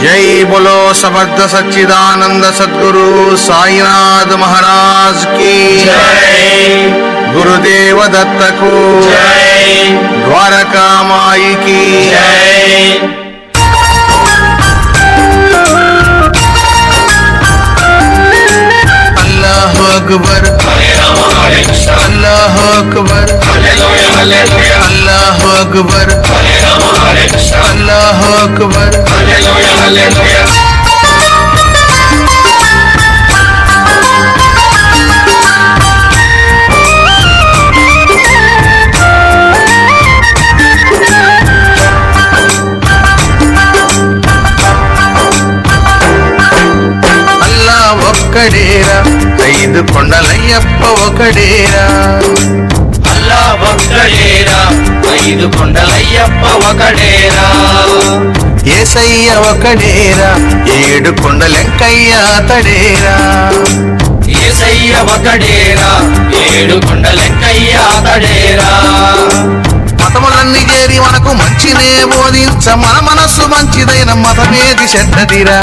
जय बोलो समर्थ सच्चिदानंद सद्गुरु साईनाथ महाराज की जय गुरुदेव दत्त को जय द्वारका माई की जय अल्लाह अकबर हरे राम हरे कृष्ण अल्लाह अकबर हालेलुया हालेलुया अल्लाह अकबर हरे राम हरे कृष्ण अल्लाह अकबर हालेलुया हालेलुया అల్లా ఒక్కడేరా ఐదు కొండలయ్యప్ప ఒకడేరా అల్లా ఒక్కడేరా ఐదు కొండలయ్యప్ప ఒకడేరా ఏసయ్య ఒకడేరా ఏడు కొండలెంకయ్య అతడేరా ఏసయ్య ఒకడేరా ఏడు కొండలెక్కయ్య అతడేరా మతములన్నీ చేరి మనకు మంచినే బోధించ మన మనస్సు మంచిదైన మతమేది చెడ్డదిరా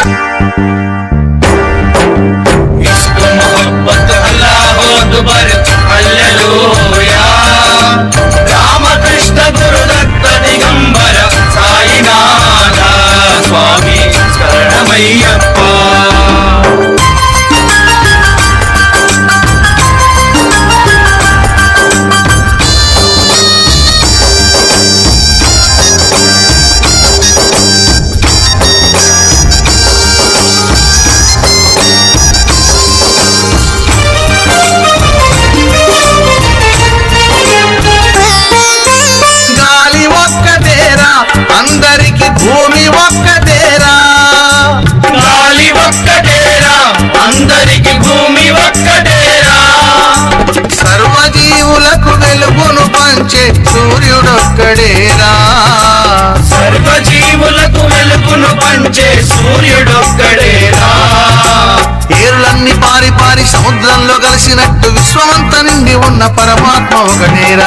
इश्क मोहब्बत अल्लाह अकबर हालेलुया రామకృష్ణ గురుదత్త దిగంబర సాయినాథ స్వామి శరణమయ్యప్ప గాలి ఒక్కటేరా అందరికి భూమి ఒక్కటేరా గాలి ఒక్కటేరా అందరికి భూమి ఒక్కటేరా సర్వజీవులకు వెలుగును పంచే సూర్యుడొక్కడేరా సర్వజీవులకు వెలుగును పంచే సూర్యుడొక్కడేరా ఏరులన్నీ పారి పారి సముద్రంలో కలిసినట్టు విశ్వమంతా నిండి ఉన్న పరమాత్మ ఒకటేరా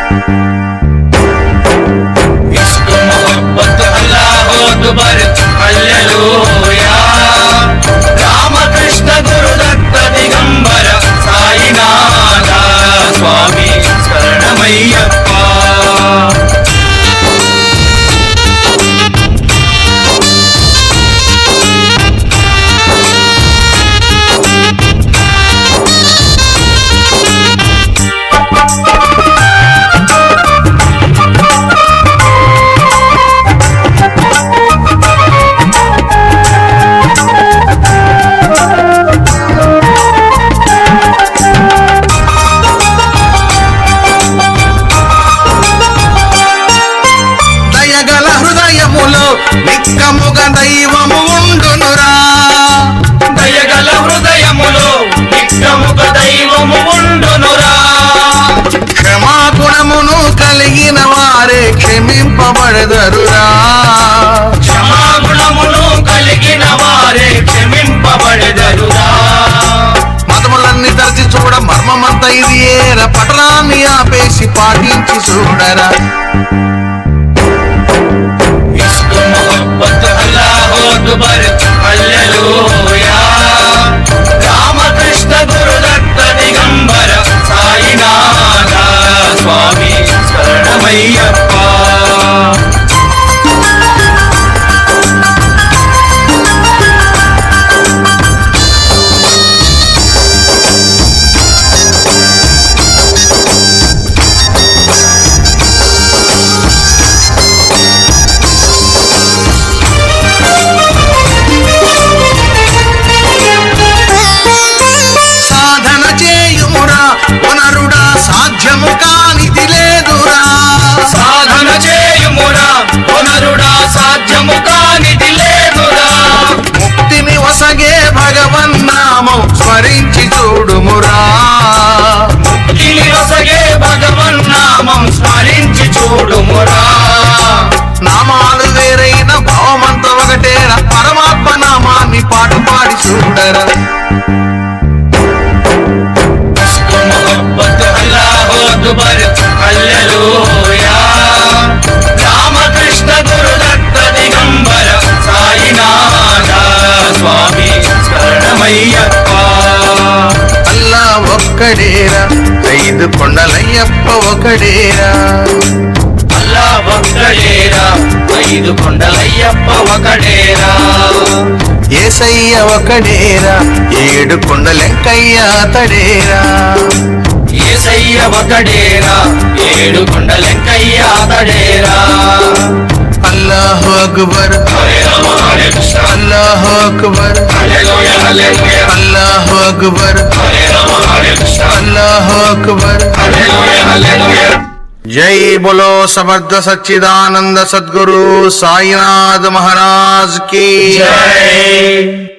इश्क मोहब्बत अल्लाह अकबर हालेलुया రామకృష్ణ గురుదత్త దిగంబర సాయినాథ స్వామి శరణమయ్యప్ప దయగల హృదయములో నిక్కముగ దైవము ఉండునురా దయగల హృదయములో నిక్కముక దైవము ఉండునురా క్షమాగుణమును కలిగిన వారే క్షమింపబడదరురా క్షమాగుణమును కలిగిన వారే క్షమింపబడదరురా మతములన్నీ తరచి చూడ మర్మమంత ఇది ఏర పటరాన్ని ఆపేసి పాటించి చూడరా इश्क मोहब्बत अल्लाह अकबर हालेलुया రామకృష్ణ గురుదత్త దిగంబర సాయినాథ స్వామి శరణమయ్యప్ప సాధన చేయుమురా పునరుడా సాధ్యము కానిది లేదురా సాధన చేయుమురా పునరుడా సాధ్యము కానిది లేదురా ముక్తిని వసగే భగవన్నామం స్మరించి చూడుమురా ముక్తిని వసగే భగవన్నామం స్మరించి చూడుమురా నామాలు వేరైన భావమంత ఒకటేరా పరమాత్మ నామాన్ని పాటు పాడి చూడరా इश्क मोहब्बत अल्लाह अकबर हालेलुया రామకృష్ణ గురుదత్త దిగంబర సాయినాథ ఒక్కడేరా ఐదు కొండలయ్యప్ప ఒకడేరా అల్లా ఒక్కడేరా ఐదు కొండలయ్యప్ప ఒకడేరా ఏసయ్య ఒకడేరా ఏడు కొండలెంకయ్య అతడేరా ఏసయ్య ఒకడేరా ఏడు కొండలెంకయ్య అతడేరా అల్లాహు అక్బర్ హరే రామ హరే కృష్ణ అల్లాహు అక్బర్ హల్లెలూయా హల్లెలూయా అల్లాహు అక్బర్ హరే రామ హరే కృష్ణ అల్లాహు అక్బర్ హల్లెలూయా హల్లెలూయా జై బోలో సమర్థ సచ్చిదానంద సద్గురు సాయినాథ్ మహారాజ్ కి జై